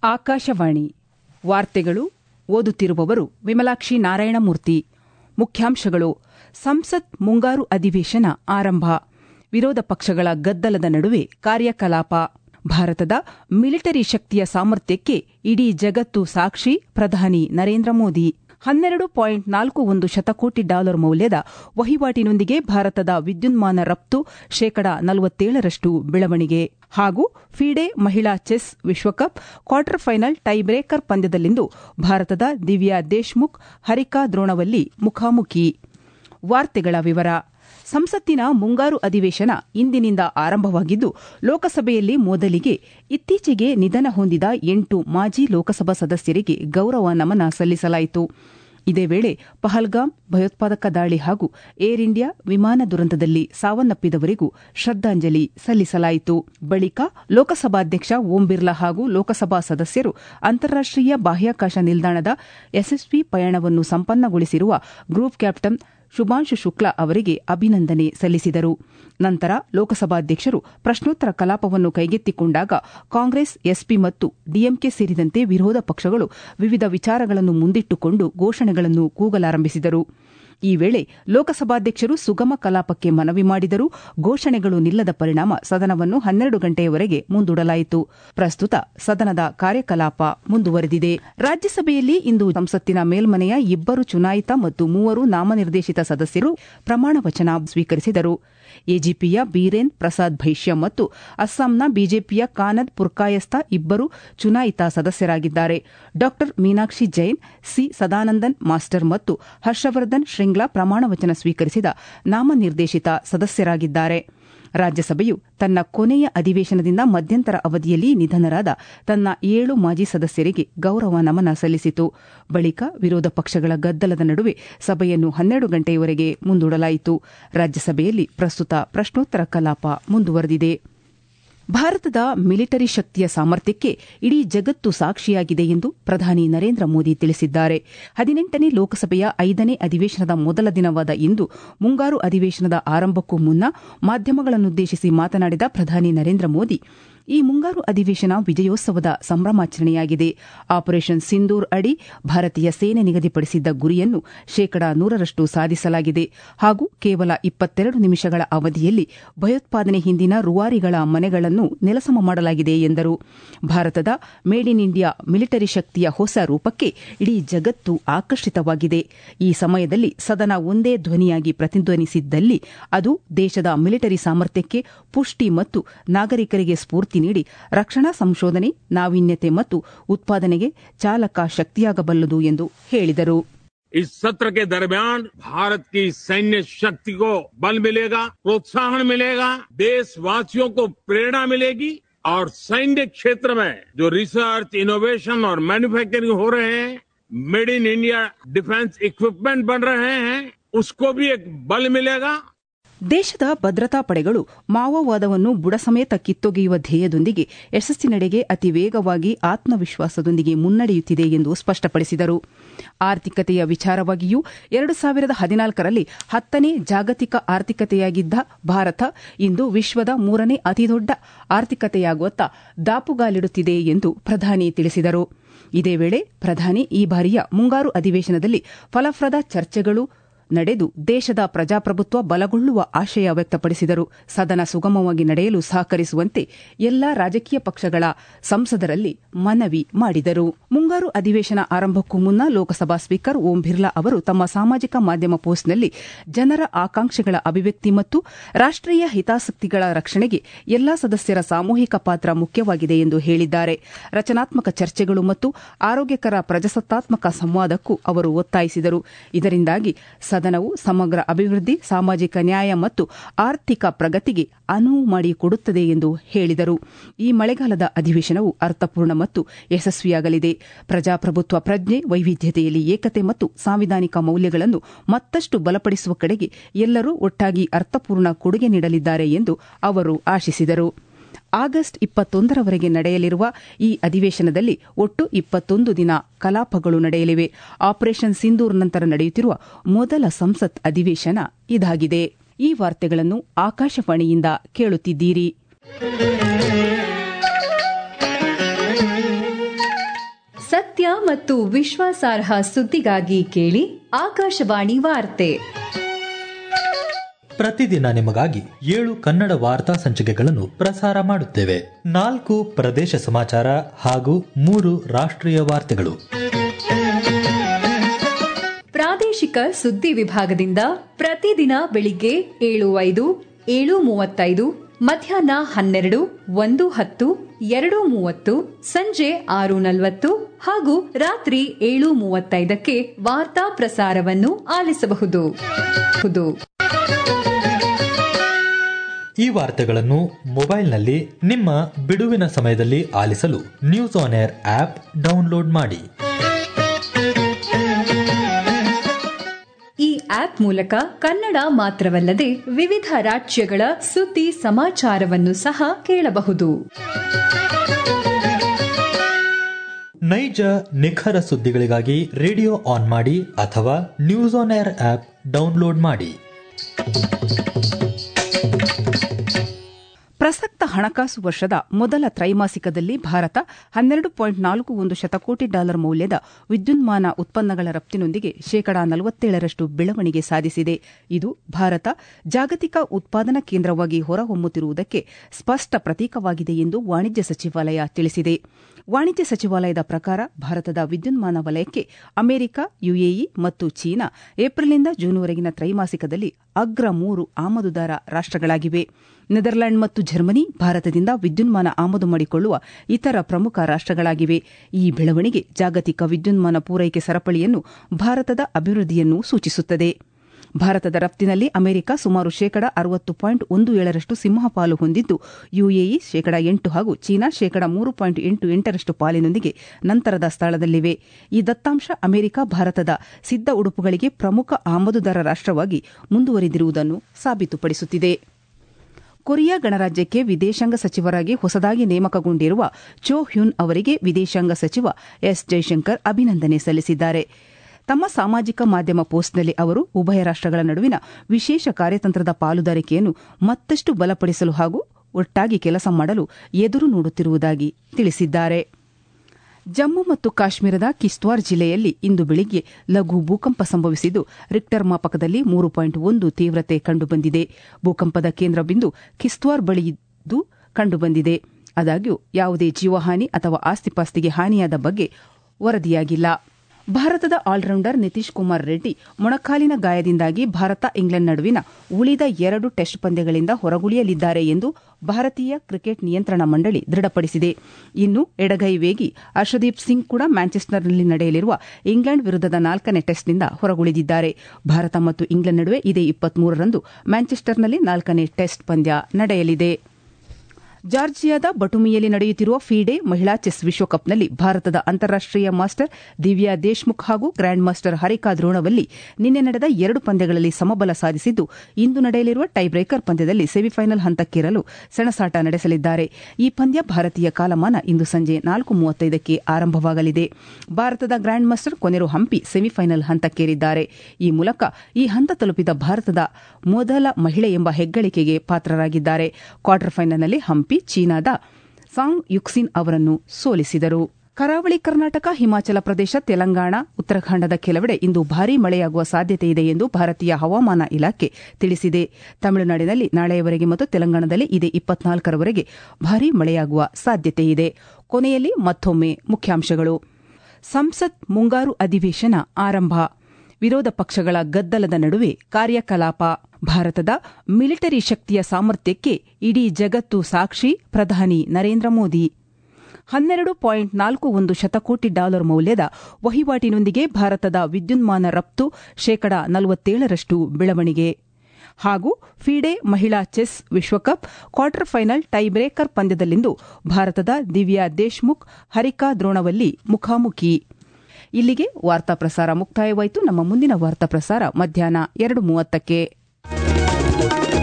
ಆಕಾಶವಾಣಿ ವಾರ್ತೆಗಳು ಓದುತ್ತಿರುವವರು ವಿಮಲಾಕ್ಷಿ ನಾರಾಯಣಮೂರ್ತಿ ಮುಖ್ಯಾಂಶಗಳು ಸಂಸತ್ ಮುಂಗಾರು ಅಧಿವೇಶನ ಆರಂಭ ವಿರೋಧ ಪಕ್ಷಗಳ ಗದ್ದಲದ ನಡುವೆ ಕಾರ್ಯಕಲಾಪ ಭಾರತದ ಮಿಲಿಟರಿ ಶಕ್ತಿಯ ಸಾಮರ್ಥ್ಯಕ್ಕೆ ಇಡೀ ಜಗತ್ತು ಸಾಕ್ಷಿ ಪ್ರಧಾನಿ ನರೇಂದ್ರ ಮೋದಿ ಹನ್ನೆರಡು ಪಾಯಿಂಟ್ ನಾಲ್ಕು ಒಂದು ಶತಕೋಟಿ ಡಾಲರ್ ಮೌಲ್ಯದ ವಹಿವಾಟಿನೊಂದಿಗೆ ಭಾರತದ ವಿದ್ಯುನ್ಮಾನ ರಫ್ತು ಶೇಕಡ ನಲವತ್ತೇಳರಷ್ಟು ಬೆಳವಣಿಗೆ ಹಾಗೂ ಫಿಡೆ ಮಹಿಳಾ ಚೆಸ್ ವಿಶ್ವಕಪ್ ಕ್ವಾರ್ಟರ್ ಫೈನಲ್ ಟೈಬ್ರೇಕರ್ ಪಂದ್ಯದಲ್ಲಿಂದು ಭಾರತದ ದಿವ್ಯಾ ದೇಶ್ಮುಖ್ ಹರಿಕಾ ದ್ರೋಣವಲ್ಲಿ ಮುಖಾಮುಖಿ ವಾರ್ತೆಗಳ ವಿವರ ಸಂಸತ್ತಿನ ಮುಂಗಾರು ಅಧಿವೇಶನ ಇಂದಿನಿಂದ ಆರಂಭವಾಗಿದ್ದು ಲೋಕಸಭೆಯಲ್ಲಿ ಮೊದಲಿಗೆ ಇತ್ತೀಚೆಗೆ ನಿಧನ ಹೊಂದಿದ ಎಂಟು ಮಾಜಿ ಲೋಕಸಭಾ ಸದಸ್ಯರಿಗೆ ಗೌರವ ನಮನ ಸಲ್ಲಿಸಲಾಯಿತು ಇದೇ ವೇಳೆ ಪಹಲ್ಗಾಮ್ ಭಯೋತ್ಪಾದಕ ದಾಳಿ ಹಾಗೂ ಏರ್ ಇಂಡಿಯಾ ವಿಮಾನ ದುರಂತದಲ್ಲಿ ಸಾವನ್ನಪ್ಪಿದವರಿಗೂ ಶ್ರದ್ದಾಂಜಲಿ ಸಲ್ಲಿಸಲಾಯಿತು ಬಳಿಕ ಲೋಕಸಭಾಧ್ಯಕ್ಷ ಓಂ ಬಿರ್ಲಾ ಹಾಗೂ ಲೋಕಸಭಾ ಸದಸ್ಯರು ಅಂತಾರಾಷ್ಟೀಯ ಬಾಹ್ಯಾಕಾಶ ನಿಲ್ದಾಣದ ಯಶಸ್ವಿ ಪಯಣವನ್ನು ಸಂಪನ್ನಗೊಳಿಸಿರುವ ಗ್ರೂಪ್ ಕ್ಯಾಪ್ಟನ್ ಶುಭಾಂಶು ಶುಕ್ಲಾ ಅವರಿಗೆ ಅಭಿನಂದನೆ ಸಲ್ಲಿಸಿದರು ನಂತರ ಲೋಕಸಭಾಧ್ಯಕ್ಷರು ಪ್ರಶ್ನೋತ್ತರ ಕಲಾಪವನ್ನು ಕೈಗೆತ್ತಿಕೊಂಡಾಗ ಕಾಂಗ್ರೆಸ್ ಎಸ್ಪಿ ಮತ್ತು ಡಿಎಂಕೆ ಸೇರಿದಂತೆ ವಿರೋಧ ಪಕ್ಷಗಳು ವಿವಿಧ ವಿಚಾರಗಳನ್ನು ಮುಂದಿಟ್ಟುಕೊಂಡು ಘೋಷಣೆಗಳನ್ನು ಕೂಗಲಾರಂಭಿಸಿದರು ಈ ವೇಳೆ ಲೋಕಸಭಾಧ್ಯಕ್ಷರು ಸುಗಮ ಕಲಾಪಕ್ಕೆ ಮನವಿ ಮಾಡಿದರೂ ಘೋಷಣೆಗಳು ನಿಲ್ಲದ ಪರಿಣಾಮ ಸದನವನ್ನು ಹನ್ನೆರಡು ಗಂಟೆಯವರೆಗೆ ಮುಂದೂಡಲಾಯಿತು ಪ್ರಸ್ತುತ ಸದನದ ಕಾರ್ಯಕಲಾಪ ಮುಂದುವರೆದಿದೆ ರಾಜ್ಯಸಭೆಯಲ್ಲಿ ಇಂದು ಸಂಸತ್ತಿನ ಮೇಲ್ಮನೆಯ ಇಬ್ಬರು ಚುನಾಯಿತ ಮತ್ತು ಮೂವರು ನಾಮನಿರ್ದೇಶಿತ ಸದಸ್ಯರು ಪ್ರಮಾಣ ವಚನ ಸ್ವೀಕರಿಸಿದರು ಎಜಿಪಿಯ ಬೀರೇನ್ ಪ್ರಸಾದ್ ಭೈಷ್ಯ ಮತ್ತು ಅಸ್ಸಾಂನ ಬಿಜೆಪಿಯ ಕಾನದ್ ಪುರ್ಕಾಯಸ್ತ ಇಬ್ಬರು ಚುನಾಯಿತ ಸದಸ್ಯರಾಗಿದ್ದಾರೆ ಡಾ ಮೀನಾಕ್ಷಿ ಜೈನ್ ಸಿ ಸದಾನಂದನ್ ಮಾಸ್ಟರ್ ಮತ್ತು ಹರ್ಷವರ್ಧನ್ ಶ್ರಿಂಗ್ಲಾ ಪ್ರಮಾಣವಚನ ಸ್ವೀಕರಿಸಿದ ನಾಮನಿರ್ದೇಶಿತ ಸದಸ್ಯರಾಗಿದ್ದಾರೆ ರಾಜ್ಯಸಭೆಯು ತನ್ನ ಕೊನೆಯ ಅಧಿವೇಶನದಿಂದ ಮಧ್ಯಂತರ ಅವಧಿಯಲ್ಲಿ ನಿಧನರಾದ ತನ್ನ ಏಳು ಮಾಜಿ ಸದಸ್ಯರಿಗೆ ಗೌರವ ನಮನ ಸಲ್ಲಿಸಿತು ಬಳಿಕ ವಿರೋಧ ಪಕ್ಷಗಳ ಗದ್ದಲದ ನಡುವೆ ಸಭೆಯನ್ನು ಹನ್ನೆರಡು ಗಂಟೆಯವರೆಗೆ ಮುಂದೂಡಲಾಯಿತು ರಾಜ್ಯಸಭೆಯಲ್ಲಿ ಪ್ರಸ್ತುತ ಪ್ರಶ್ನೋತ್ತರ ಕಲಾಪ ಮುಂದುವರೆದಿದೆ ಭಾರತದ ಮಿಲಿಟರಿ ಶಕ್ತಿಯ ಸಾಮರ್ಥ್ಯಕ್ಕೆ ಇಡೀ ಜಗತ್ತು ಸಾಕ್ಷಿಯಾಗಿದೆ ಎಂದು ಪ್ರಧಾನಿ ನರೇಂದ್ರ ಮೋದಿ ತಿಳಿಸಿದ್ದಾರೆ ಹದಿನೆಂಟನೇ ಲೋಕಸಭೆಯ ಐದನೇ ಅಧಿವೇಶನದ ಮೊದಲ ದಿನವಾದ ಇಂದು ಮುಂಗಾರು ಅಧಿವೇಶನದ ಆರಂಭಕ್ಕೂ ಮುನ್ನ ಮಾಧ್ಯಮಗಳನ್ನುದ್ದೇಶಿಸಿ ಮಾತನಾಡಿದ ಪ್ರಧಾನಿ ನರೇಂದ್ರ ಮೋದಿ ಈ ಮುಂಗಾರು ಅಧಿವೇಶನ ವಿಜಯೋತ್ಸವದ ಸಂಭ್ರಮಾಚರಣೆಯಾಗಿದೆ ಆಪರೇಷನ್ ಸಿಂಧೂರ್ ಅಡಿ ಭಾರತೀಯ ಸೇನೆ ನಿಗದಿಪಡಿಸಿದ್ದ ಗುರಿಯನ್ನು ಶೇಕಡಾ ನೂರರಷ್ಟು ಸಾಧಿಸಲಾಗಿದೆ ಹಾಗೂ ಕೇವಲ ಇಪ್ಪತ್ತೆರಡು ನಿಮಿಷಗಳ ಅವಧಿಯಲ್ಲಿ ಭಯೋತ್ಪಾದನೆ ಹಿಂದಿನ ರೂವಾರಿಗಳ ಮನೆಗಳನ್ನು ನೆಲಸಮ ಮಾಡಲಾಗಿದೆ ಎಂದರು ಭಾರತದ ಮೇಡ್ ಇನ್ ಇಂಡಿಯಾ ಮಿಲಿಟರಿ ಶಕ್ತಿಯ ಹೊಸ ರೂಪಕ್ಕೆ ಇಡೀ ಜಗತ್ತು ಆಕರ್ಷಿತವಾಗಿದೆ ಈ ಸಮಯದಲ್ಲಿ ಸದನ ಒಂದೇ ಧ್ವನಿಯಾಗಿ ಪ್ರತಿಧ್ವನಿಸಿದ್ದಲ್ಲಿ ಅದು ದೇಶದ ಮಿಲಿಟರಿ ಸಾಮರ್ಥ್ಯಕ್ಕೆ ಪುಷ್ಟಿ ಮತ್ತು ನಾಗರಿಕರಿಗೆ ಸ್ಫೂರ್ತಿ ನೀಡಿ ರಕ್ಷಣಾ ಸಂಶೋಧನೆ ನಾವೀನ್ಯತೆ ಮತ್ತು ಉತ್ಪಾದನೆಗೆ ಚಾಲಕ ಶಕ್ತಿಯಾಗಬಲ್ಲದು ಎಂದು ಹೇಳಿದರು इस सत्र के दरमियान भारत की सैन्य शक्ति को बल मिलेगा प्रोत्साहन मिलेगा देशवासियों को प्रेरणा मिलेगी और सैन्य क्षेत्र में जो रिसर्च इनोवेशन और मैन्युफैक्चरिंग हो रहे हैं made in India defence equipment बन रहे हैं उसको भी एक बल मिलेगा ದೇಶದ ಭದ್ರತಾ ಪಡೆಗಳು ಮಾವೋವಾದವನ್ನು ಬುಡಸಮೇತ ಕಿತ್ತೊಗೆಯುವ ಧ್ಯೇಯದೊಂದಿಗೆ ಯಶಸ್ಸಿನೆಡೆಗೆ ಅತಿ ವೇಗವಾಗಿ ಆತ್ಮವಿಶ್ವಾಸದೊಂದಿಗೆ ಮುನ್ನಡೆಯುತ್ತಿದೆ ಎಂದು ಸ್ಪಷ್ಟಪಡಿಸಿದರು ಆರ್ಥಿಕತೆಯ ವಿಚಾರವಾಗಿಯೂ ಎರಡು ಸಾವಿರದ ಹದಿನಾಲ್ಕರಲ್ಲಿ ಹತ್ತನೇ ಜಾಗತಿಕ ಆರ್ಥಿಕತೆಯಾಗಿದ್ದ ಭಾರತ ಇಂದು ವಿಶ್ವದ ಮೂರನೇ ಅತಿದೊಡ್ಡ ಆರ್ಥಿಕತೆಯಾಗುವತ್ತ ದಾಪುಗಾಲಿಡುತ್ತಿದೆ ಎಂದು ಪ್ರಧಾನಿ ತಿಳಿಸಿದರು ಇದೇ ವೇಳೆ ಪ್ರಧಾನಿ ಈ ಬಾರಿಯ ಮುಂಗಾರು ಅಧಿವೇಶನದಲ್ಲಿ ಫಲಪ್ರದ ಚರ್ಚೆಗಳು ನಡೆದು ದೇಶದ ಪ್ರಜಾಪ್ರಭುತ್ವ ಬಲಗೊಳ್ಳುವ ಆಶಯ ವ್ಯಕ್ತಪಡಿಸಿದರು ಸದನ ಸುಗಮವಾಗಿ ನಡೆಯಲು ಸಹಕರಿಸುವಂತೆ ಎಲ್ಲಾ ರಾಜಕೀಯ ಪಕ್ಷಗಳ ಸಂಸದರಲ್ಲಿ ಮನವಿ ಮಾಡಿದರು ಮುಂಗಾರು ಅಧಿವೇಶನ ಆರಂಭಕ್ಕೂ ಮುನ್ನ ಲೋಕಸಭಾ ಸ್ಪೀಕರ್ ಓಂ ಬಿರ್ಲಾ ಅವರು ತಮ್ಮ ಸಾಮಾಜಿಕ ಮಾಧ್ಯಮ ಪೋಸ್ಟ್ನಲ್ಲಿ ಜನರ ಆಕಾಂಕ್ಷೆಗಳ ಅಭಿವ್ಯಕ್ತಿ ಮತ್ತು ರಾಷ್ಟೀಯ ಹಿತಾಸಕ್ತಿಗಳ ರಕ್ಷಣೆಗೆ ಎಲ್ಲಾ ಸದಸ್ಯರ ಸಾಮೂಹಿಕ ಪಾತ್ರ ಮುಖ್ಯವಾಗಿದೆ ಎಂದು ಹೇಳಿದ್ದಾರೆ ರಚನಾತ್ಮಕ ಚರ್ಚೆಗಳು ಮತ್ತು ಆರೋಗ್ಯಕರ ಪ್ರಜಾಸತ್ತಾತ್ಮಕ ಸಂವಾದಕ್ಕೂ ಅವರು ಒತ್ತಾಯಿಸಿದರು ಇದರಿಂದಾಗಿ ಸದನವು ಸಮಗ್ರ ಅಭಿವೃದ್ಧಿ ಸಾಮಾಜಿಕ ನ್ಯಾಯ ಮತ್ತು ಆರ್ಥಿಕ ಪ್ರಗತಿಗೆ ಅನುವು ಮಾಡಿಕೊಡುತ್ತದೆ ಎಂದು ಹೇಳಿದರು ಈ ಮಳೆಗಾಲದ ಅಧಿವೇಶನವು ಅರ್ಥಪೂರ್ಣ ಮತ್ತು ಯಶಸ್ವಿಯಾಗಲಿದೆ ಪ್ರಜಾಪ್ರಭುತ್ವ ಪ್ರಜ್ಞೆ ವೈವಿಧ್ಯತೆಯಲ್ಲಿ ಏಕತೆ ಮತ್ತು ಸಾಂವಿಧಾನಿಕ ಮೌಲ್ಯಗಳನ್ನು ಮತ್ತಷ್ಟು ಬಲಪಡಿಸುವ ಕಡೆಗೆ ಎಲ್ಲರೂ ಒಟ್ಟಾಗಿ ಅರ್ಥಪೂರ್ಣ ಕೊಡುಗೆ ನೀಡಲಿದ್ದಾರೆ ಎಂದು ಅವರು ಆಶಿಸಿದರು ಆಗಸ್ಟ್ ಇಪ್ಪತ್ತೊಂದರವರೆಗೆ ನಡೆಯಲಿರುವ ಈ ಅಧಿವೇಶನದಲ್ಲಿ ಒಟ್ಟು ಇಪ್ಪತ್ತೊಂದು ದಿನ ಕಲಾಪಗಳು ನಡೆಯಲಿವೆ ಆಪರೇಷನ್ ಸಿಂಧೂರ್ ನಂತರ ನಡೆಯುತ್ತಿರುವ ಮೊದಲ ಸಂಸತ್ ಅಧಿವೇಶನ ಇದಾಗಿದೆ ಈ ವಾರ್ತೆಗಳನ್ನು ಆಕಾಶವಾಣಿಯಿಂದ ಕೇಳುತ್ತಿದ್ದೀರಿ ಮತ್ತು ವಿಶ್ವಾಸಾರ್ಹ ಸುದ್ದಿಗಾಗಿ ಕೇಳಿ ಆಕಾಶವಾಣಿ ವಾರ್ತೆ ಪ್ರತಿದಿನ ನಿಮಗಾಗಿ ಏಳು ಕನ್ನಡ ವಾರ್ತಾ ಸಂಚಿಕೆಗಳನ್ನು ಪ್ರಸಾರ ಮಾಡುತ್ತೇವೆ ನಾಲ್ಕು ಪ್ರದೇಶ ಸಮಾಚಾರ ಹಾಗೂ ಮೂರು ರಾಷ್ಟ್ರೀಯ ವಾರ್ತೆಗಳು ಪ್ರಾದೇಶಿಕ ಸುದ್ದಿ ವಿಭಾಗದಿಂದ ಪ್ರತಿದಿನ ಬೆಳಿಗ್ಗೆ ಏಳು ಐದು ಏಳು ಮೂವತ್ತೈದು ಮಧ್ಯಾಹ್ನ ಹನ್ನೆರಡು ಒಂದು ಹತ್ತು ಎರಡು ಮೂವತ್ತು ಸಂಜೆ ಆರು ನಲವತ್ತು ಹಾಗೂ ರಾತ್ರಿ ಏಳು ಮೂವತ್ತೈದಕ್ಕೆ ವಾರ್ತಾ ಪ್ರಸಾರವನ್ನು ಆಲಿಸಬಹುದು ಈ ವಾರ್ತೆಗಳನ್ನು ಮೊಬೈಲ್ನಲ್ಲಿ ನಿಮ್ಮ ಬಿಡುವಿನ ಸಮಯದಲ್ಲಿ ಆಲಿಸಲು news on air app download ಮಾಡಿ ಈ ಆಪ್ ಮೂಲಕ ಕನ್ನಡ ಮಾತ್ರವಲ್ಲದೆ ವಿವಿಧ ರಾಜ್ಯಗಳ ಸುದ್ದಿ ಸಮಾಚಾರವನ್ನು ಸಹ ಕೇಳಬಹುದು ನೈಜ ನಿಖರ ಸುದ್ದಿಗಳಿಗಾಗಿ ರೇಡಿಯೋ ಆನ್ ಮಾಡಿ ಅಥವಾ news on air app download ಮಾಡಿ ಪ್ರಸಕ್ತ ಹಣಕಾಸು ವರ್ಷದ ಮೊದಲ ತ್ರೈಮಾಸಿಕದಲ್ಲಿ ಭಾರತ ಹನ್ನೆರಡು ಪಾಯಿಂಟ್ ನಾಲ್ಕು ಒಂದು ಶತಕೋಟಿ ಡಾಲರ್ ಮೌಲ್ಯದ ವಿದ್ಯುನ್ಮಾನ ಉತ್ಪನ್ನಗಳ ರಫ್ತಿನೊಂದಿಗೆ ಶೇಕಡಾ ನಲವತ್ತೇಳರಷ್ಟು ಬೆಳವಣಿಗೆ ಸಾಧಿಸಿದೆ ಇದು ಭಾರತ ಜಾಗತಿಕ ಉತ್ಪಾದನಾ ಕೇಂದ್ರವಾಗಿ ಹೊರಹೊಮ್ಮುತ್ತಿರುವುದಕ್ಕೆ ಸ್ಪಷ್ಟ ಪ್ರತೀಕವಾಗಿದೆ ಎಂದು ವಾಣಿಜ್ಯ ಸಚಿವಾಲಯ ತಿಳಿಸಿದೆ ವಾಣಿಜ್ಯ ಸಚಿವಾಲಯದ ಪ್ರಕಾರ ಭಾರತದ ವಿದ್ಯುನ್ಮಾನ ವಲಯಕ್ಕೆ ಅಮೆರಿಕ ಯುಎಇ ಮತ್ತು ಚೀನಾ ಏಪ್ರಿಲ್ನಿಂದ ಜೂನ್ವರೆಗಿನ ತ್ರೈಮಾಸಿಕದಲ್ಲಿ ಅಗ್ರ ಮೂರು ಆಮದುದಾರ ರಾಷ್ಟಗಳಾಗಿವೆ ನೆದರ್ಲ್ಯಾಂಡ್ ಮತ್ತು ಜರ್ಮನಿ ಭಾರತದಿಂದ ವಿದ್ಯುನ್ಮಾನ ಆಮದು ಮಾಡಿಕೊಳ್ಳುವ ಇತರ ಪ್ರಮುಖ ರಾಷ್ಟಗಳಾಗಿವೆ ಈ ಬೆಳವಣಿಗೆ ಜಾಗತಿಕ ವಿದ್ಯುನ್ಮಾನ ಪೂರೈಕೆ ಸರಪಳಿಯನ್ನು ಭಾರತದ ಅಭಿವೃದ್ಧಿಯನ್ನು ಸೂಚಿಸುತ್ತದೆ ಭಾರತದ ರಫ್ತಿನಲ್ಲಿ ಅಮೆರಿಕ ಸುಮಾರು ಶೇಕಡಾ ಅರವತ್ತು ಪಾಯಿಂಟ್ ಒಂದು ಏಳರಷ್ಟು ಸಿಂಹಪಾಲು ಹೊಂದಿದ್ದು ಯುಎಇ ಶೇಕಡಾ ಎಂಟು ಹಾಗೂ ಚೀನಾ ಶೇಕಡಾ ಮೂರು ಪಾಯಿಂಟ್ ಎಂಟು ಎಂಟರಷ್ಟು ಪಾಲಿನೊಂದಿಗೆ ನಂತರದ ಸ್ಥಳದಲ್ಲಿವೆ ಈ ದತ್ತಾಂಶ ಅಮೆರಿಕ ಭಾರತದ ಸಿದ್ದ ಉಡುಪುಗಳಿಗೆ ಪ್ರಮುಖ ಆಮದುದಾರ ರಾಷ್ಟವಾಗಿ ಮುಂದುವರಿದಿರುವುದನ್ನು ಸಾಬೀತುಪಡಿಸುತ್ತಿದೆ ಕೊರಿಯಾ ಗಣರಾಜ್ಯಕ್ಕೆ ವಿದೇಶಾಂಗ ಸಚಿವರಾಗಿ ಹೊಸದಾಗಿ ನೇಮಕಗೊಂಡಿರುವ ಚೋ ಹ್ಯುನ್ ಅವರಿಗೆ ವಿದೇಶಾಂಗ ಸಚಿವ ಎಸ್ ಜೈಶಂಕರ್ ಅಭಿನಂದನೆ ಸಲ್ಲಿಸಿದ್ದಾರೆ ತಮ್ಮ ಸಾಮಾಜಿಕ ಮಾಧ್ಯಮ ಪೋಸ್ಟ್ನಲ್ಲಿ ಅವರು ಉಭಯ ರಾಷ್ಟಗಳ ನಡುವಿನ ವಿಶೇಷ ಕಾರ್ಯತಂತ್ರದ ಪಾಲುದಾರಿಕೆಯನ್ನು ಮತ್ತಷ್ಟು ಬಲಪಡಿಸಲು ಹಾಗೂ ಒಟ್ಟಾಗಿ ಕೆಲಸ ಮಾಡಲು ಎದುರು ನೋಡುತ್ತಿರುವುದಾಗಿ ತಿಳಿಸಿದ್ದಾರೆ ಜಮ್ಮು ಮತ್ತು ಕಾಶ್ಮೀರದ ಕಿಶ್ತ್ವಾರ್ ಜಿಲ್ಲೆಯಲ್ಲಿ ಇಂದು ಬೆಳಿಗ್ಗೆ ಲಘು ಭೂಕಂಪ ಸಂಭವಿಸಿದ್ದು ರಿಕ್ಟರ್ ಮಾಪಕದಲ್ಲಿ ಮೂರು ಪಾಯಿಂಟ್ ಒಂದು ತೀವ್ರತೆ ಕಂಡುಬಂದಿದೆ ಭೂಕಂಪದ ಕೇಂದ್ರ ಬಿಂದು ಕಿಶ್ತ್ವಾರ್ ಬಳಿಯಿದ್ದು ಕಂಡುಬಂದಿದೆ ಆದಾಗ್ಯೂ ಯಾವುದೇ ಜೀವಹಾನಿ ಅಥವಾ ಆಸ್ತಿಪಾಸ್ತಿಗೆ ಹಾನಿಯಾದ ಬಗ್ಗೆ ವರದಿಯಾಗಿಲ್ಲ ಭಾರತದ ಆಲ್ರೌಂಡರ್ ನಿತೀಶ್ ಕುಮಾರ್ ರೆಡ್ಡಿ ಮೊಣಕಾಲಿನ ಗಾಯದಿಂದಾಗಿ ಭಾರತ ಇಂಗ್ಲೆಂಡ್ ನಡುವಿನ ಉಳಿದ ಎರಡು ಟೆಸ್ಟ್ ಪಂದ್ಯಗಳಿಂದ ಹೊರಗುಳಿಯಲಿದ್ದಾರೆ ಎಂದು ಭಾರತೀಯ ಕ್ರಿಕೆಟ್ ನಿಯಂತ್ರಣ ಮಂಡಳಿ ದೃಢಪಡಿಸಿದೆ ಇನ್ನು ಎಡಗೈ ವೇಗಿ ಹರ್ಷದೀಪ್ ಸಿಂಗ್ ಕೂಡ ಮ್ಯಾಂಚೆಸ್ಟರ್ನಲ್ಲಿ ನಡೆಯಲಿರುವ ಇಂಗ್ಲೆಂಡ್ ವಿರುದ್ದದ ನಾಲ್ಕನೇ ಟೆಸ್ಟ್ನಿಂದ ಹೊರಗುಳಿದಿದ್ದಾರೆ ಭಾರತ ಮತ್ತು ಇಂಗ್ಲೆಂಡ್ ನಡುವೆ ಇದೇ ಇಪ್ಪತ್ಮೂರರಂದು ಮ್ಯಾಂಚೆಸ್ಟರ್ನಲ್ಲಿ ನಾಲ್ಕನೇ ಟೆಸ್ಟ್ ಪಂದ್ಯ ನಡೆಯಲಿದೆ ಜಾರ್ಜಿಯಾದ ಬಟುಮಿಯಲ್ಲಿ ನಡೆಯುತ್ತಿರುವ ಫೀಡೆ ಮಹಿಳಾ ಚೆಸ್ ವಿಶ್ವಕಪ್ನಲ್ಲಿ ಭಾರತದ ಅಂತಾರಾಷ್ಟೀಯ ಮಾಸ್ಟರ್ ದಿವ್ಯಾ ದೇಶ್ಮುಖ್ ಹಾಗೂ ಗ್ರ್ಯಾಂಡ್ ಮಾಸ್ಟರ್ ಹರಿಕಾ ದ್ರೋಣವಲ್ಲಿ ನಿನ್ನೆ ನಡೆದ ಎರಡು ಪಂದ್ಯಗಳಲ್ಲಿ ಸಮಬಲ ಸಾಧಿಸಿದ್ದು ಇಂದು ನಡೆಯಲಿರುವ ಟೈ ಬ್ರೇಕರ್ ಪಂದ್ಯದಲ್ಲಿ ಸೆಮಿಫೈನಲ್ ಹಂತಕ್ಕೇರಲು ಸೆಣಸಾಟ ನಡೆಸಲಿದ್ದಾರೆ ಈ ಪಂದ್ಯ ಭಾರತೀಯ ಕಾಲಮಾನ ಇಂದು ಸಂಜೆ ನಾಲ್ಕು ಮೂವತ್ತೈದಕ್ಕೆ ಆರಂಭವಾಗಲಿದೆ ಭಾರತದ grandmaster Koneru Humpy semifinal ಹಂತಕ್ಕೇರಿದ್ದಾರೆ ಈ ಮೂಲಕ ಈ ಹಂತ ತಲುಪಿದ ಭಾರತದ ಮೊದಲ ಮಹಿಳೆ ಎಂಬ ಹೆಗ್ಗಳಿಕೆಗೆ ಪಾತ್ರರಾಗಿದ್ದಾರೆ ಕ್ವಾರ್ಟರ್ ಫೈನಲ್ನಲ್ಲಿ ಹಂಪಿ ಚೀನಾದ ಸಾಂಗ್ ಯುಕ್ಸಿನ್ ಅವರನ್ನು ಸೋಲಿಸಿದರು ಕರಾವಳಿ ಕರ್ನಾಟಕ ಹಿಮಾಚಲ ಪ್ರದೇಶ ತೆಲಂಗಾಣ ಉತ್ತರಾಖಂಡದ ಕೆಲವೆಡೆ ಇಂದು ಭಾರೀ ಮಳೆಯಾಗುವ ಸಾಧ್ಯತೆ ಇದೆ ಎಂದು ಭಾರತೀಯ ಹವಾಮಾನ ಇಲಾಖೆ ತಿಳಿಸಿದೆ ತಮಿಳುನಾಡಿನಲ್ಲಿ ನಾಳೆಯವರೆಗೆ ಮತ್ತು ತೆಲಂಗಾಣದಲ್ಲಿ ಇದೇ ಇಪ್ಪತ್ನಾಲ್ಕರವರೆಗೆ ಭಾರೀ ಮಳೆಯಾಗುವ ಸಾಧ್ಯತೆಯಿದೆ ಕೊನೆಯಲ್ಲಿ ಮತ್ತೊಮ್ಮೆ ಮುಖ್ಯಾಂಶಗಳು ಸಂಸತ್ ಮುಂಗಾರು ಅಧಿವೇಶನ ಆರಂಭ ವಿರೋಧ ಪಕ್ಷಗಳ ಗದ್ದಲದ ನಡುವೆ ಕಾರ್ಯಕಲಾಪ ಭಾರತದ ಮಿಲಿಟರಿ ಶಕ್ತಿಯ ಸಾಮರ್ಥ್ಯಕ್ಕೆ ಇಡೀ ಜಗತ್ತು ಸಾಕ್ಷಿ ಪ್ರಧಾನಿ ನರೇಂದ್ರ ಮೋದಿ ಹನ್ನೆರಡು ಪಾಯಿಂಟ್ ನಾಲ್ಕು ಒಂದು ಶತಕೋಟಿ ಡಾಲರ್ ಮೌಲ್ಯದ ವಹಿವಾಟಿನೊಂದಿಗೆ ಭಾರತದ ವಿದ್ಯುನ್ಮಾನ ರಫ್ತು ಶೇಕಡಾ ನಲವತ್ತೇಳರಷ್ಟು ಬೆಳವಣಿಗೆ ಹಾಗೂ ಫಿಡೆ ಮಹಿಳಾ ಚೆಸ್ ವಿಶ್ವಕಪ್ ಕ್ವಾರ್ಟರ್ ಫೈನಲ್ ಟೈ ಬ್ರೇಕರ್ ಪಂದ್ಯದಲ್ಲಿಂದು ಭಾರತದ ದಿವ್ಯಾ ದೇಶ್ಮುಖ್ ಹರಿಕಾ ದ್ರೋಣವಲ್ಲಿ ಮುಖಾಮುಖಿ ಇಲ್ಲಿಗೆ ವಾರ್ತಾ ಪ್ರಸಾರ ಮುಕ್ತಾಯವಾಯಿತು ನಮ್ಮ ಮುಂದಿನ ವಾರ್ತಾ ಪ್ರಸಾರ ಮಧ್ಯಾಹ್ನ ಎರಡು ಮೂವತ್ತಕ್ಕೆ